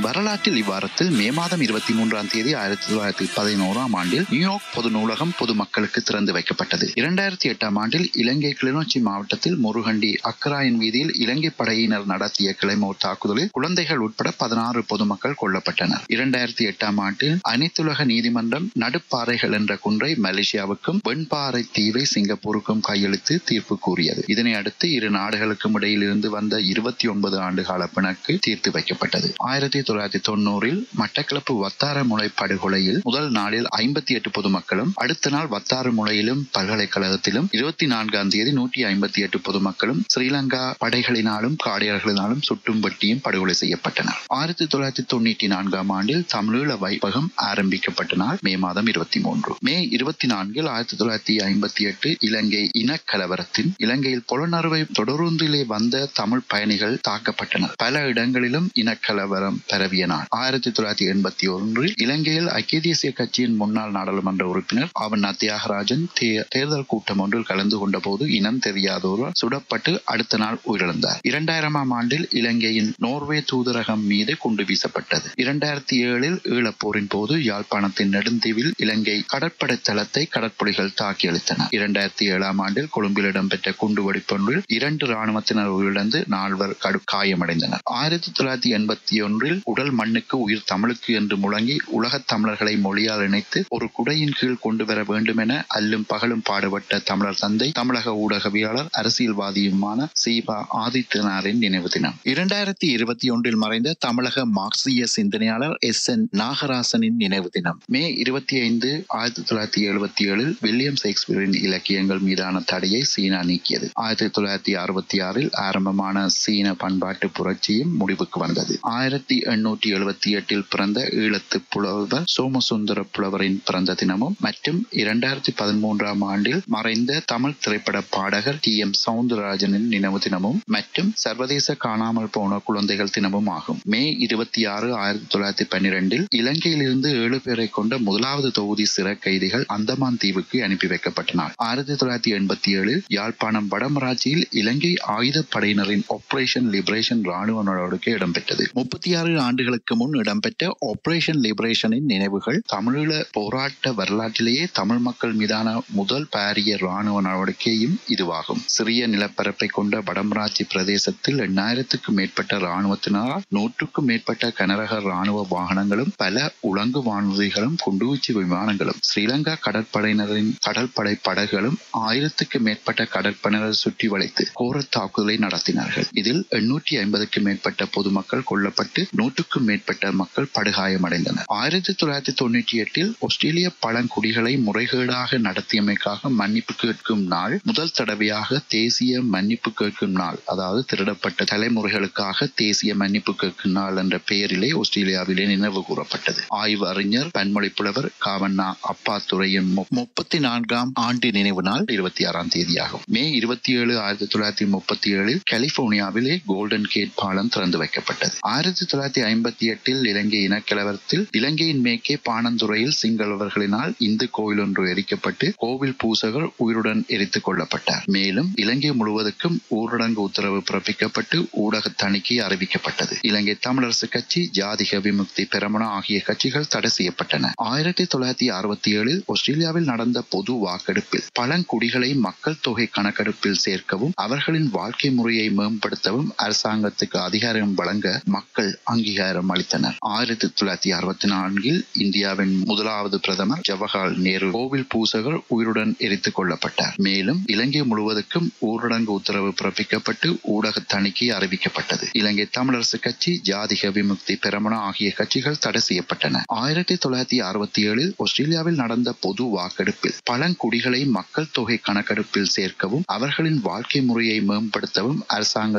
வரலாற்றில் இவ்வாரத்தில் மே மாதம் இருபத்தி மூன்றாம் தேதி ஆயிரத்தி தொள்ளாயிரத்தி பதினோராம் ஆண்டில் நியூயார்க் பொது நூலகம் பொதுமக்களுக்கு திறந்து வைக்கப்பட்டது இரண்டாயிரத்தி எட்டாம் ஆண்டில் இலங்கை கிளிநொச்சி மாவட்டத்தில் முருகண்டி அக்கராயன் வீதியில் இலங்கை படையினர் நடத்திய கிளைமோர் தாக்குதலில் குழந்தைகள் உட்பட பதினாறு பொதுமக்கள் கொல்லப்பட்டனர் இரண்டாயிரத்தி எட்டாம் ஆண்டில் அனைத்துலக நீதிமன்றம் நடுப்பாறைகள் என்ற குன்றை மலேசியாவுக்கும் வெண்பாறை தீவை சிங்கப்பூருக்கும் கையெழுத்து தீர்ப்பு கூறியது இதனை அடுத்து இரு நாடுகளுக்கும் இடையில் இருந்து வந்த இருபத்தி ஒன்பது ஆண்டு கால பிணக்கு தீர்த்து வைக்கப்பட்டது ஆயிரத்தி தொள்ளாயிரத்தி தொண்ணூறில் மட்டக்களப்பு வத்தாரமுலை படுகொலையில் முதல் நாளில் ஐம்பத்தி எட்டு பொதுமக்களும் அடுத்த நாள் வத்தாரமுலையிலும் பல்கலைக்கழகத்திலும் இருபத்தி நான்காம் தேதி நூற்றி ஐம்பத்தி எட்டு பொதுமக்களும் ஸ்ரீலங்கா படைகளினாலும் காடியர்களினாலும் சுட்டும் வெட்டியும் படுகொலை செய்யப்பட்டனர் ஆயிரத்தி தொள்ளாயிரத்தி தொண்ணூற்றி நான்காம் ஆண்டில் தமிழீழ வைப்பகம் ஆரம்பிக்கப்பட்ட நாள் மே மாதம் இருபத்தி மூன்று மே இருபத்தி நான்கில் ஆயிரத்தி தொள்ளாயிரத்தி ஐம்பத்தி எட்டு இலங்கை இனக்கலவரத்தின் இலங்கையில் புலனறுவை தொடருந்திலே வந்த தமிழ் பயணிகள் தாக்கப்பட்டனர் பல இடங்களிலும் இனக்கலவரம் பரவிய நாள் ஆயிரத்தி தொள்ளாயிரத்தி எண்பத்தி ஒன்றில் இலங்கையில் ஐக்கிய தேசிய கட்சியின் முன்னாள் நாடாளுமன்ற உறுப்பினர் அவண்ணா தியாகராஜன் தே- தேர்தல் கூட்டம் ஒன்றில் கலந்து கொண்ட போது இனம் தெரியாதோர் சுடப்பட்டு அடுத்த நாள் உயிரிழந்தார் இரண்டாயிரமாம் ஆண்டில் இலங்கையின் நோர்வே தூதரகம் மீது குண்டு வீசப்பட்டது இரண்டாயிரத்தி ஏழில் ஈழப்போரின் போது யாழ்ப்பாணத்தின் நெடுந்தீவில் இலங்கை கடற்படை தளத்தை கடற்புலிகள் தாக்கி அளித்தன இரண்டாயிரத்தி ஏழாம் ஆண்டில் கொழும்பில் இடம்பெற்ற குண்டு வெடிப்பொன்றில் இரண்டு ராணுவத்தினர் உயிரிழந்து நால்வர் கடு காயமடைந்தனர் ஆயிரத்தி தொள்ளாயிரத்தி எண்பத்தி ஒன்றில் உடல் மண்ணுக்கு உயிர் தமிழுக்கு என்று முழங்கி உலகத் தமிழர்களை மொழியால் இணைத்து ஒரு குடையின் கீழ் கொண்டு வர வேண்டும் என அல்லும் பகலும் பாடுபட்ட தமிழர் தந்தை தமிழக ஊடகவியலாளர் அரசியல்வாதியுமான சீபா ஆதித்தனாரின் நினைவு தினம் இரண்டாயிரத்தி இருபத்தி ஒன்றில் மறைந்த தமிழக மார்க்சிய சிந்தனையாளர் எஸ் என் நாகராசனின் நினைவு தினம் மே இருபத்தி ஐந்து ஆயிரத்தி தொள்ளாயிரத்தி எழுபத்தி ஏழில் வில்லியம் ஷேக்ஸ்பியரின் இலக்கியங்கள் மீதான தடையை சீனா நீக்கியது ஆயிரத்தி தொள்ளாயிரத்தி அறுபத்தி ஆறில் ஆரம்பமான சீன பண்பாட்டு புரட்சியும் முடிவுக்கு வந்தது ஆயிரத்தி எண்ணூற்றி எழுபத்தி எட்டில் பிறந்த ஈழத்து புலவர் சோமசுந்தர புலவரின் பிறந்த தினமும் மற்றும் இரண்டாயிரத்தி பதிமூன்றாம் ஆண்டில் மறைந்த தமிழ் திரைப்பட பாடகர் டி எம் சவுந்தரராஜனின் நினைவு தினமும் மற்றும் சர்வதேச காணாமல் போன குழந்தைகள் தினமும் ஆகும் மே இருபத்தி ஆறு ஆயிரத்தி தொள்ளாயிரத்தி பன்னிரெண்டில் இலங்கையிலிருந்து ஏழு பேரை கொண்ட முதலாவது தொகுதி சிறை கைதிகள் அந்தமான் தீவுக்கு அனுப்பி வைக்கப்பட்டனர் ஆயிரத்தி தொள்ளாயிரத்தி எண்பத்தி ஏழில் யாழ்ப்பாணம் வடமராட்சியில் இலங்கை ஆயுதப் படையினரின் ஆபரேஷன் லிபரேஷன் ராணுவ நடவடிக்கை இடம்பெற்றது முப்பத்தி ஆறு ஆண்டுகளுக்கு முன் இடம்பெற்ற ஆபரேஷன் லிபரேஷனின் நினைவுகள் தமிழீழ போராட்ட வரலாற்றிலேயே தமிழ் மக்கள் மீதான முதல் பாரிய ராணுவ நடவடிக்கையும் இதுவாகும் சிறிய நிலப்பரப்பை கொண்ட வடமராட்சி பிரதேசத்தில் எண்ணாயிரத்துக்கும் மேற்பட்ட ராணுவத்தினரால் நூற்றுக்கும் மேற்பட்ட கனரக ராணுவ வாகனங்களும் பல உலங்கு வானூர்திகளும் குண்டுவீச்சு விமானங்களும் ஸ்ரீலங்கா கடற்படையினரின் கடற்படை படகுகளும் ஆயிரத்துக்கு மேற்பட்ட கடற்படையினர் சுற்றி வளைத்து கோர தாக்குதலை நடத்தினார்கள் இதில் எண்ணூற்றி ஐம்பதுக்கு மேற்பட்ட பொதுமக்கள் கொல்லப்பட்டு நூற்றுக்கும் மேற்பட்ட மக்கள் படுகாயமடைந்தனர் ஆயிரத்தி தொள்ளாயிரத்தி தொண்ணூற்றி எட்டில் ஆஸ்திரேலிய பழங்குடிகளை முறைகேடாக நடத்தியமைக்காக மன்னிப்பு கேட்கும் நாள் முதல் தடவையாக தேசிய மன்னிப்பு கேட்கும் நாள் அதாவது திருடப்பட்ட தலைமுறைகளுக்காக தேசிய மன்னிப்பு கேட்கும் நாள் என்ற பெயரிலே ஆஸ்திரேலியாவிலே நினைவு கூறப்பட்டது ஆய்வு அறிஞர் பன்மொழி புலவர் காவண்ணா அப்பாத்துறையின் மு- முப்பத்தி நான்காம் ஆண்டு நினைவு நாள் இருபத்தி ஆறாம் தேதியாகும் மே இருபத்தி ஏழு ஆயிரத்தி தொள்ளாயிரத்தி முப்பத்தி ஏழில் கலிபோர்னியாவிலே கோல்டன் கேட் பாலம் திறந்து வைக்கப்பட்டது ஆயிரத்தி தொள்ளாயிரத்தி ஐம்பத்தி எட்டில் இலங்கை இனக்கலவரத்தில் இலங்கையின் மேற்கே பாணந்துறையில் சிங்களவர்களினால் இந்து கோயில் ஒன்று எரிக்கப்பட்டு கோவில் பூசகர் உயிருடன் எரித்துக் கொல்லப்பட்டார் மேலும் இலங்கை முழுவதற்கும் ஊரடங்கு உத்தரவு பிறப்பிக்கப்பட்டு ஊடக தணிக்கை அறிவிக்கப்பட்டது இலங்கை தமிழரசு கட்சி ஜாதிக விமுக்தி பெரமுன ஆகிய கட்சிகள் தடை செய்யப்பட்டன ஆயிரத்தி தொள்ளாயிரத்தி அறுபத்தி ஏழில் ஆஸ்திரேலியாவில் நடந்த பொது வாக்கெடுப்பில் பழங்குடிகளை மக்கள் தொகை கணக்கெடுப்பில் சேர்க்கவும் அவர்களின் வாழ்க்கை முறையை மேம்படுத்தவும் அரசாங்கத்துக்கு அதிகாரம் வழங்க மக்கள் அங்கீகாரம் அளித்தனர் ஆயிரத்தி தொள்ளாயிரத்தி அறுபத்தி நான்கில் இந்தியாவின் முதலாவது பிரதமர் ஜவஹர்லால் நேரு கோவில் பூசகர் உயிருடன் எரித்துக் கொல்லப்பட்டார் மேலும் இலங்கை முழுவதற்கும் ஊரடங்கு உத்தரவு பிறப்பிக்கப்பட்டு ஊடக தணிக்கை அறிவிக்கப்பட்டது இலங்கை தமிழரசு கட்சி ஜாதிக விமுக்தி பெரமுன ஆகிய கட்சிகள் தடை செய்யப்பட்டன ஆயிரத்தி தொள்ளாயிரத்தி அறுபத்தி ஏழில் ஆஸ்திரேலியாவில் நடந்த பொது வாக்கெடுப்பில் பழங்குடிகளை மக்கள் தொகை கணக்கெடுப்பில் சேர்க்கவும் அவர்களின் வாழ்க்கை முறையை மேம்படுத்தவும் அரசாங்க